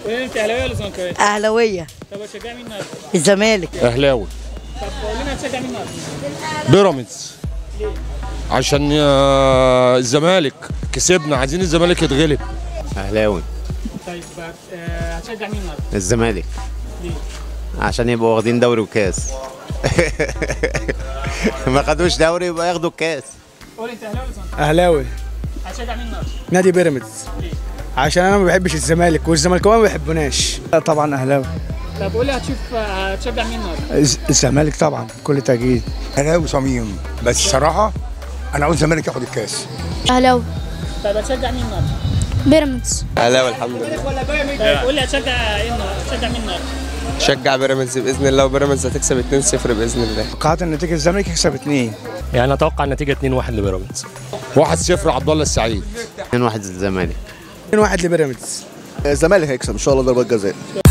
قولي لي انت اهلاويه ولا زملكاويه؟ أهلاوية طب هتشجعي مين النهارده؟ الزمالك اهلاوي طب قولي لنا هتشجع مين النهارده؟ بيراميدز عشان آه، الزمالك كسبنا عايزين الزمالك يتغلب اهلاوي طيب آه، هتشجع مين النهارده؟ الزمالك ليه؟ عشان يبقوا واخدين دوري وكاس ما خدوش دوري يبقى ياخدوا الكاس قولي انت اهلاوي ولا زملكاوي؟ اهلاوي هتشجع مين النهارده؟ نادي بيراميدز ليه؟ عشان انا ما بحبش الزمالك والزملكاويه ما بيحبوناش طبعا اهلاوي طب قولي هتشوف آه، هتشجع مين النهارده؟ الزمالك طبعا بكل تاكيد اهلاوي صميم بس الصراحه انا عاوز الزمالك ياخد الكاس اهلاوي طب هتشجع مين النهارده؟ بيراميدز اهلاوي الحمد لله طيب قولي هتشجع ايه النهارده؟ هتشجع مين النهارده؟ شجع بيراميدز باذن الله وبيراميدز هتكسب 2-0 باذن الله توقعت النتيجه الزمالك يكسب اثنين يعني اتوقع النتيجه 2-1 لبيراميدز 1-0 عبد الله السعيد 2-1 الزمالك 2 1 لبيراميدز الزمالك هيكسب ان شاء الله ضربات جزاء